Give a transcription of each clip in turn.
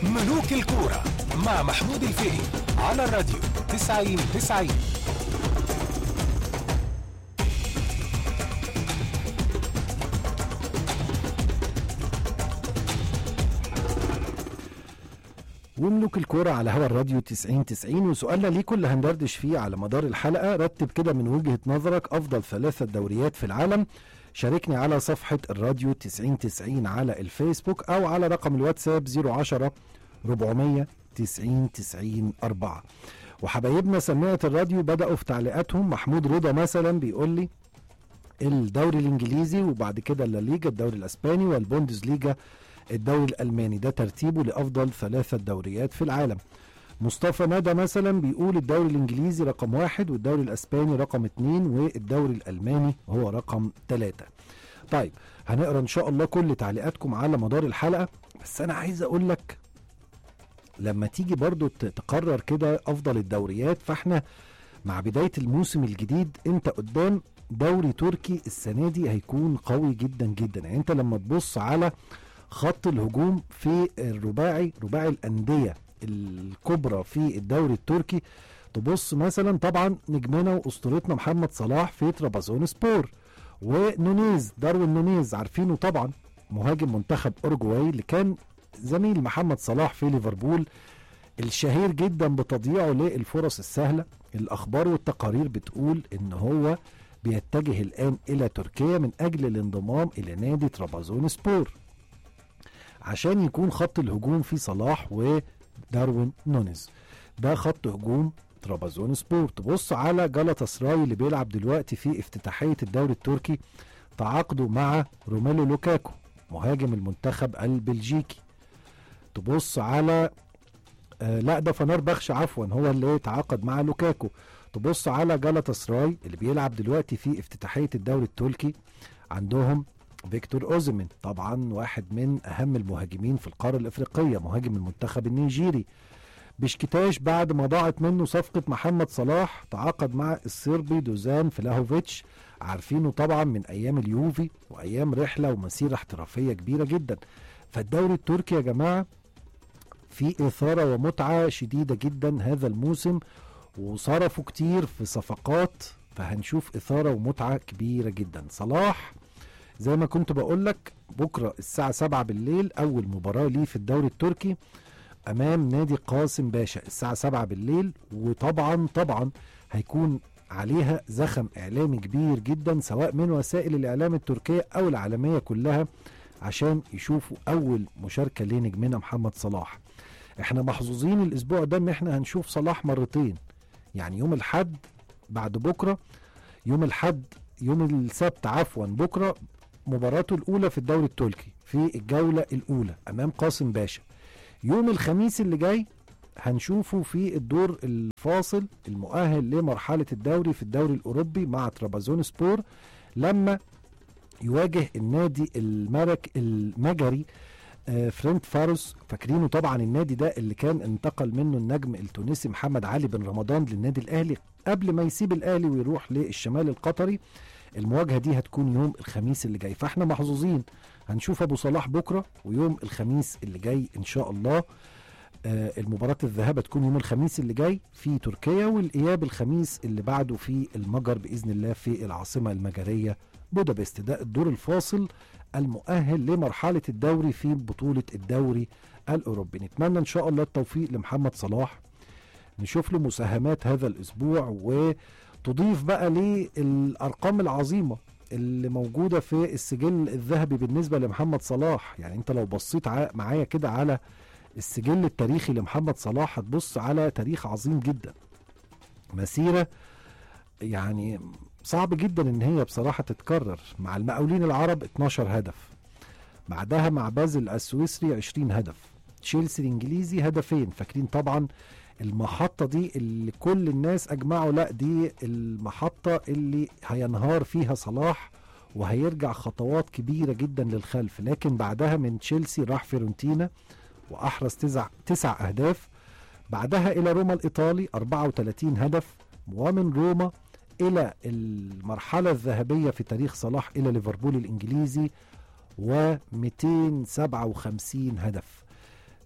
ملوك الكورة مع محمود الفقي على الراديو 90 90 وملوك الكورة على هوا الراديو 90 90 وسؤالنا ليكم اللي هندردش فيه على مدار الحلقة رتب كده من وجهة نظرك أفضل ثلاثة دوريات في العالم شاركني على صفحة الراديو 90 90 على الفيسبوك أو على رقم الواتساب 010 400 90 90 4 وحبايبنا سماعة الراديو بدأوا في تعليقاتهم محمود رضا مثلا بيقول لي الدوري الانجليزي وبعد كده الليجا الدوري الاسباني والبوندز ليجا الدوري الالماني ده ترتيبه لافضل ثلاثه دوريات في العالم مصطفى ندى مثلا بيقول الدوري الانجليزي رقم واحد والدوري الاسباني رقم اتنين والدوري الالماني هو رقم ثلاثة طيب هنقرا ان شاء الله كل تعليقاتكم على مدار الحلقه بس انا عايز اقول لك لما تيجي برضو ت- تقرر كده افضل الدوريات فاحنا مع بدايه الموسم الجديد انت قدام دوري تركي السنه دي هيكون قوي جدا جدا يعني انت لما تبص على خط الهجوم في الرباعي رباعي الانديه الكبرى في الدوري التركي تبص مثلا طبعا نجمنا واسطورتنا محمد صلاح في ترابزون سبور ونونيز داروين نونيز عارفينه طبعا مهاجم منتخب اورجواي اللي كان زميل محمد صلاح في ليفربول الشهير جدا بتضييعه للفرص السهله الاخبار والتقارير بتقول ان هو بيتجه الان الى تركيا من اجل الانضمام الى نادي ترابزون سبور عشان يكون خط الهجوم في صلاح وداروين نونيز ده خط هجوم ترابزون سبور تبص على جالاتا سراي اللي بيلعب دلوقتي في افتتاحية الدوري التركي تعاقدوا مع روميلو لوكاكو مهاجم المنتخب البلجيكي تبص على آه لا ده فنار بخش عفوا هو اللي تعاقد مع لوكاكو تبص على جالاتا سراي اللي بيلعب دلوقتي في افتتاحية الدوري التركي عندهم فيكتور اوزمن طبعا واحد من اهم المهاجمين في القاره الافريقيه مهاجم المنتخب النيجيري بشكتاش بعد ما ضاعت منه صفقه محمد صلاح تعاقد مع الصربي دوزان فلاهوفيتش عارفينه طبعا من ايام اليوفي وايام رحله ومسيره احترافيه كبيره جدا فالدوري التركي يا جماعه في اثاره ومتعه شديده جدا هذا الموسم وصرفوا كتير في صفقات فهنشوف اثاره ومتعه كبيره جدا صلاح زي ما كنت بقول لك بكره الساعه 7 بالليل اول مباراه ليه في الدوري التركي امام نادي قاسم باشا الساعه 7 بالليل وطبعا طبعا هيكون عليها زخم اعلامي كبير جدا سواء من وسائل الاعلام التركيه او العالميه كلها عشان يشوفوا اول مشاركه لنجمنا محمد صلاح احنا محظوظين الاسبوع ده ان احنا هنشوف صلاح مرتين يعني يوم الحد بعد بكره يوم الحد يوم السبت عفوا بكره مباراته الاولى في الدوري التركي في الجوله الاولى امام قاسم باشا يوم الخميس اللي جاي هنشوفه في الدور الفاصل المؤهل لمرحله الدوري في الدوري الاوروبي مع ترابزون سبور لما يواجه النادي المرك المجري آه، فرنت فاروس فاكرينه طبعا النادي ده اللي كان انتقل منه النجم التونسي محمد علي بن رمضان للنادي الاهلي قبل ما يسيب الاهلي ويروح للشمال القطري المواجهه دي هتكون يوم الخميس اللي جاي فاحنا محظوظين هنشوف ابو صلاح بكره ويوم الخميس اللي جاي ان شاء الله آه المباراة الذهاب هتكون يوم الخميس اللي جاي في تركيا والإياب الخميس اللي بعده في المجر بإذن الله في العاصمة المجرية بودابست ده الدور الفاصل المؤهل لمرحلة الدوري في بطولة الدوري الأوروبي نتمنى إن شاء الله التوفيق لمحمد صلاح نشوف له مساهمات هذا الأسبوع وتضيف بقى للأرقام العظيمة اللي موجودة في السجل الذهبي بالنسبة لمحمد صلاح يعني انت لو بصيت ع- معايا كده على السجل التاريخي لمحمد صلاح هتبص على تاريخ عظيم جدا مسيرة يعني صعب جدا ان هي بصراحة تتكرر مع المقاولين العرب 12 هدف بعدها مع بازل السويسري 20 هدف تشيلسي الانجليزي هدفين فاكرين طبعا المحطة دي اللي كل الناس اجمعوا لا دي المحطة اللي هينهار فيها صلاح وهيرجع خطوات كبيرة جدا للخلف لكن بعدها من تشيلسي راح فيرونتينا واحرز تسع تسع اهداف بعدها الى روما الايطالي 34 هدف ومن روما الى المرحله الذهبيه في تاريخ صلاح الى ليفربول الانجليزي و257 هدف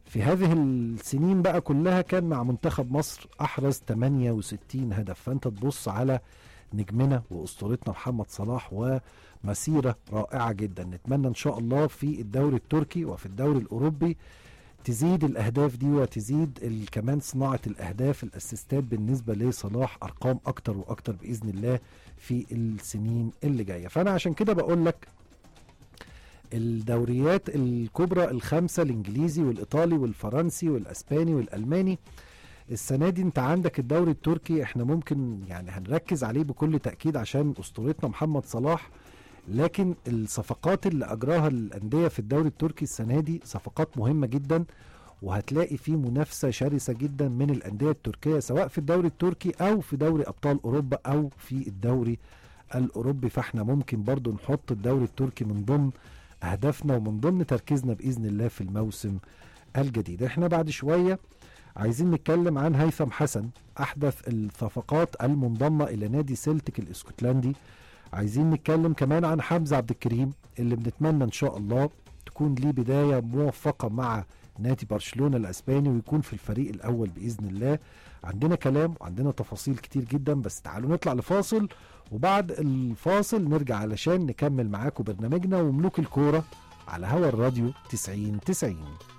في هذه السنين بقى كلها كان مع منتخب مصر احرز 68 هدف فانت تبص على نجمنا واسطورتنا محمد صلاح ومسيره رائعه جدا نتمنى ان شاء الله في الدوري التركي وفي الدوري الاوروبي تزيد الاهداف دي وتزيد ال- كمان صناعه الاهداف الاسيستات بالنسبه لصلاح ارقام اكتر واكتر باذن الله في السنين اللي جايه فانا عشان كده بقول لك الدوريات الكبرى الخمسه الانجليزي والايطالي والفرنسي والاسباني والالماني السنه دي انت عندك الدوري التركي احنا ممكن يعني هنركز عليه بكل تاكيد عشان اسطورتنا محمد صلاح لكن الصفقات اللي اجراها الانديه في الدوري التركي السنه دي صفقات مهمه جدا وهتلاقي فيه منافسه شرسه جدا من الانديه التركيه سواء في الدوري التركي او في دوري ابطال اوروبا او في الدوري الاوروبي فاحنا ممكن برضو نحط الدوري التركي من ضمن اهدافنا ومن ضمن تركيزنا باذن الله في الموسم الجديد احنا بعد شويه عايزين نتكلم عن هيثم حسن احدث الصفقات المنضمه الى نادي سيلتيك الاسكتلندي عايزين نتكلم كمان عن حمزه عبد الكريم اللي بنتمنى ان شاء الله تكون ليه بدايه موفقه مع نادي برشلونه الاسباني ويكون في الفريق الاول باذن الله عندنا كلام وعندنا تفاصيل كتير جدا بس تعالوا نطلع لفاصل وبعد الفاصل نرجع علشان نكمل معاكم برنامجنا وملوك الكوره على هوا الراديو 90 90